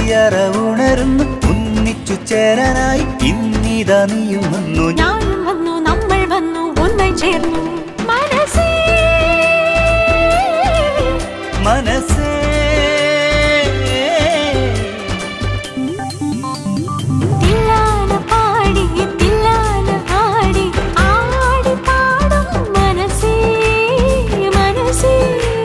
ചത്തിയറ ഉണരുന്നു ഒന്നിച്ചു ചേരാനായി ഇന്നിതാ നീയും വന്നു ഞാനും വന്നു നമ്മൾ വന്നു ഒന്നായി ചേർന്നു മനസ്സേ മനസ്സേ തില്ലാന പാടി തില്ലാന ആടി ആടി പാടും മനസ്സേ മനസ്സേ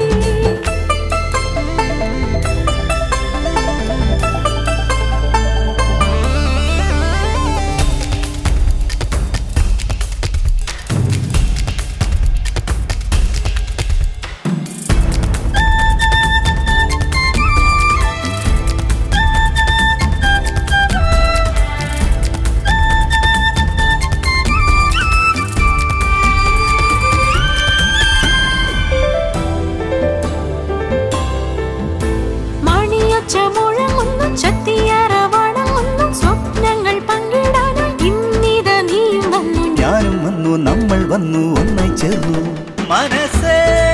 മണിയൊച്ച മുഴങ്ങുന്നു ചത്തിയറ വണങ്ങുന്നു സ്വപ്നങ്ങൾ പങ്കിടാനായി ഇന്നിത നീയും വന്നു ഞാനും വന്നു നമ്മൾ വന്നു ഒന്നായി ചേർന്നു മനസ്സേ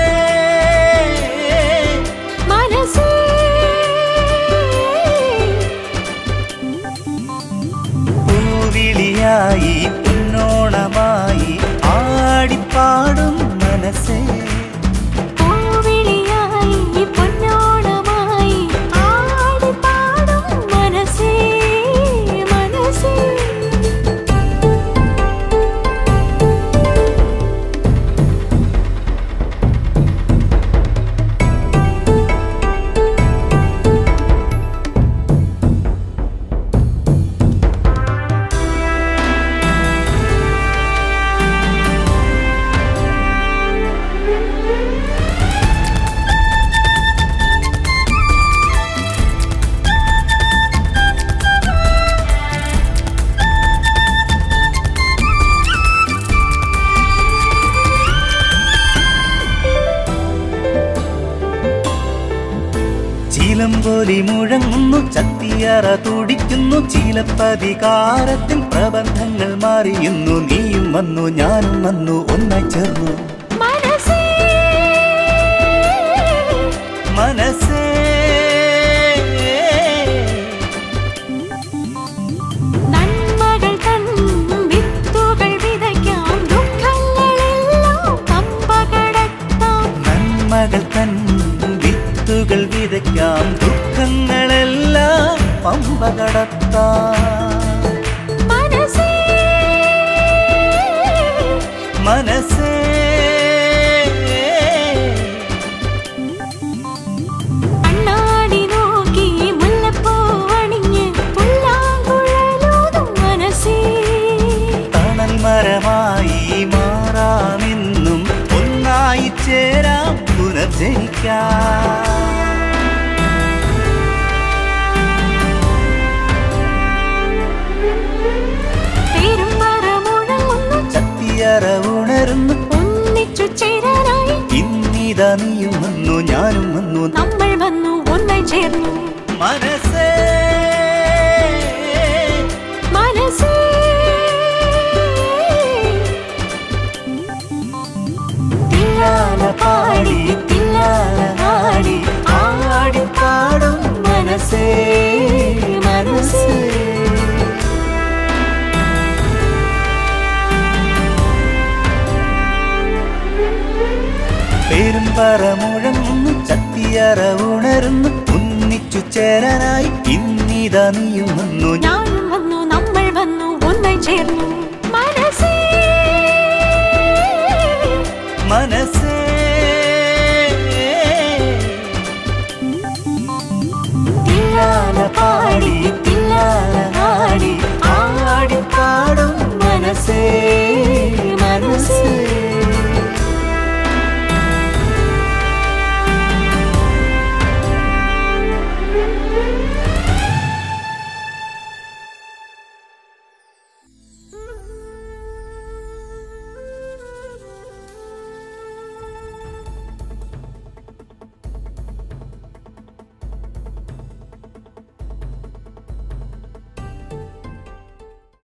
മനസ്സേ പൂവിളിയായി പൊന്നോണമായി ആടിപ്പാടും മനസ്സേ പൂവിളിയായി പൊന്നോണമായി ആടി പാടും മനസ്സേ മനസ്സേ ചീലംപോലി മുഴങ്ങുന്നു ചത്തിയറ തുടിക്കുന്നു ചീലപ്പതികാരത്തിൽ പ്രബന്ധങ്ങൾ മാറിയുന്നു നീയും വന്നു ഞാനും വന്നു ഒന്നായി ചേർന്നു മനസ്സേ മനസ്സേ നന്മകൾ തൻ വിത്തുകൾ വിതയ്ക്കാം ദുഃഖങ്ങളെല്ലാം പമ്പ കടത്താം നന്മകൾ തൻ വിത്തുകൾ വിതയ്ക്കാം ദുഃഖങ്ങളെല്ലാം പമ്പ കടത്താം മനസ്സേ മനസ്സേ കണ്ണാടി നോക്കി മുല്ലപ്പൂ അണിഞ്ഞ് പുല്ലാങ്കുഴലൂതും മനസ്സേ തണൽ മരമായി മാറാമെന്നും ഒന്നായി ചേരാം പുനർജനിക്കാം പെരുമ്പറ മുഴങ്ങുന്നു ചത്തിയറ ഉണരുന്നു ഒന്നിച്ചു ചേരാനായി ഇന്നിതാ നീയും വന്നു ഞാനും വന്നു നമ്മൾ വന്നു ഒന്നായി ചേർന്നു മനസ്സേ മനസ്സേ തില്ലാന പാടി തില്ലാന ആടി ആടി പാടും മനസ്സേ മനസ്സേ പെരുമ്പറ മുഴങ്ങുന്നു ചത്തിയറ ഉണരുന്നു ഒന്നിച്ചു ചേരാനായി ഇന്നിതാ നീയും വന്നു ഞാനും വന്നു നമ്മൾ വന്നു ഒന്നായി ചേർന്നു